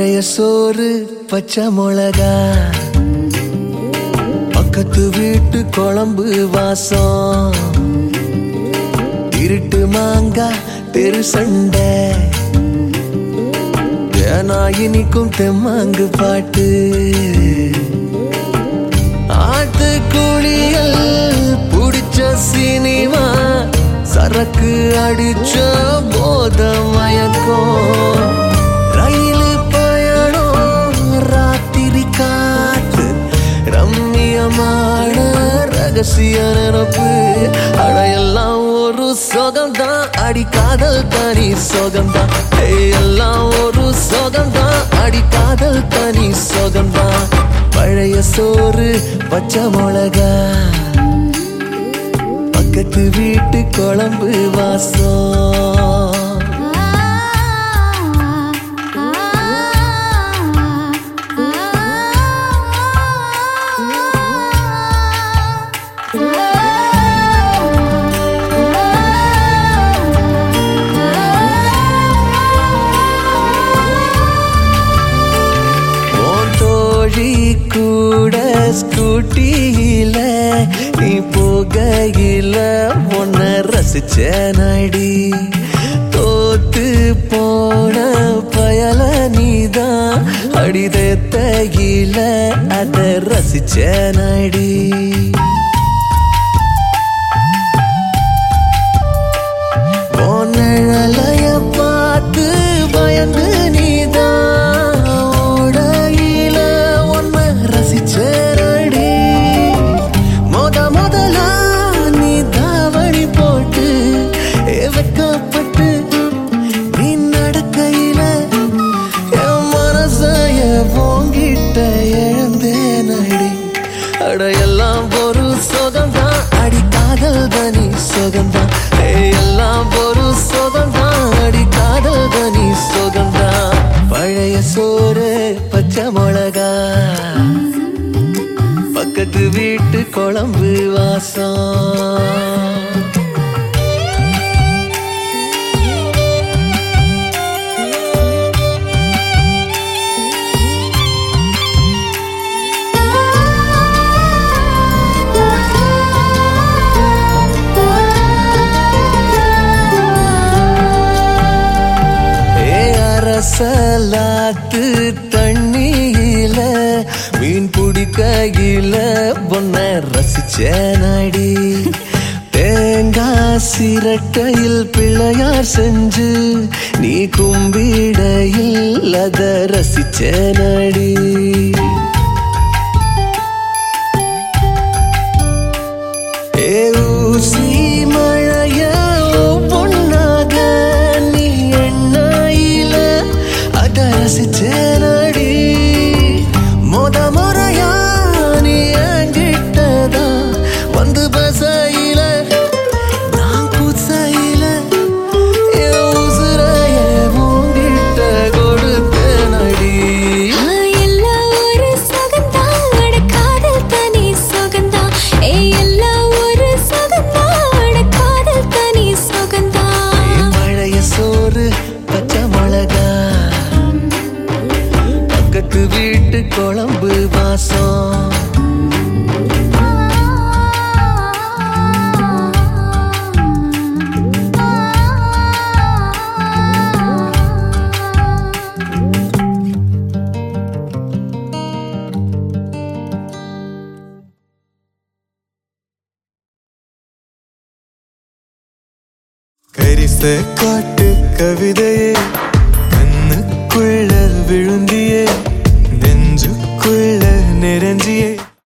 பழைய சோறு பச்சை மிளகா பக்கத்து வீட்டு குழம்பு வாசம் இருட்டு மாங்கா தெரு சண்டை ஏனா இனிக்கும் தெம்மாங்கு பாட்டு ஆட்டு குளியல் புடிச்ச சினிமா சரக்கு அடிச்ச போத மயக்கம் ரயில் பயணம் ராத்திரி காத்து ரம்மியமான ரகசிய நினப்பு அடையெல்லாம் ஒரு சுகம்தான் அடி காதல் தனி சுகம்தான் ஏய், எல்லாம் ஒரு சுகம்தான் அடி காதல் தனி சுகம்தான் பழைய சோறு பச்சை மிளகா பக்கத்து வீட்டு குழம்பு வாசம் உன் தோழி கூட ஸ்கூட்டியில நீ போகையில உன்னை ரசிச்ச நடி தோத்து போன பயல நீதான் அடிதத்தையில அத ரசிச்ச நடி உன் நிழலைய பார்த்து பயந்து நீதான் ஓடையில உன்னை ரசிச்சரடி முத முதலா நீ தாவணி போட்டு ஏ வெக்கப்பட்டு நீ நடக்கையில என் மனசைய போங்கிட்ட இழந்தேன் அடி அட எல்லாம் ஒரு சுகம்தான் அடி காதல் தனி சுகம்தான் ஏய், எல்லாம் ஒரு சுகம்தான் அடி காதல் தனி சுகம்தான் பழைய சோறு பச்சை மிளகா பக்கத்து வீட்டு குழம்பு வாசம் ஏ அரசலாத்து தண்ணியில மீன் பிடிக்கையில பொன்ன ரசிச்ச நடி தேங்காய் சிரட்டையில் பிள்ளையார் செஞ்சு நீ கும்பிடையில் அத ரசிச்ச நடி ஏ ஊசி மழைய பொண்ணாக நீ எண்ணாயில அத ரசிச்சேனடி மொத முறையா நீ என்கிட்டதா வந்து பசையில நான் குசையில என் உசுரைய உன்கிட்ட கொடுத்தேனடி எல்லாம் ஒரு சுகந்தான் அட காதல் தனி சுகந்தான் ஏய் எல்லாம் ஒரு சுகந்தான் அட காதல் தனி ஏ சுகந்தான் பழைய சோறு பச்சை மிளகா பக்கத்து வீட்டு குழம்பு வாசம் கரிச காட்டு கவிதையே கண்ணுக்குள்ள விழுந்தியே நெஞ்சுக்குள்ள நிறைஞ்சியே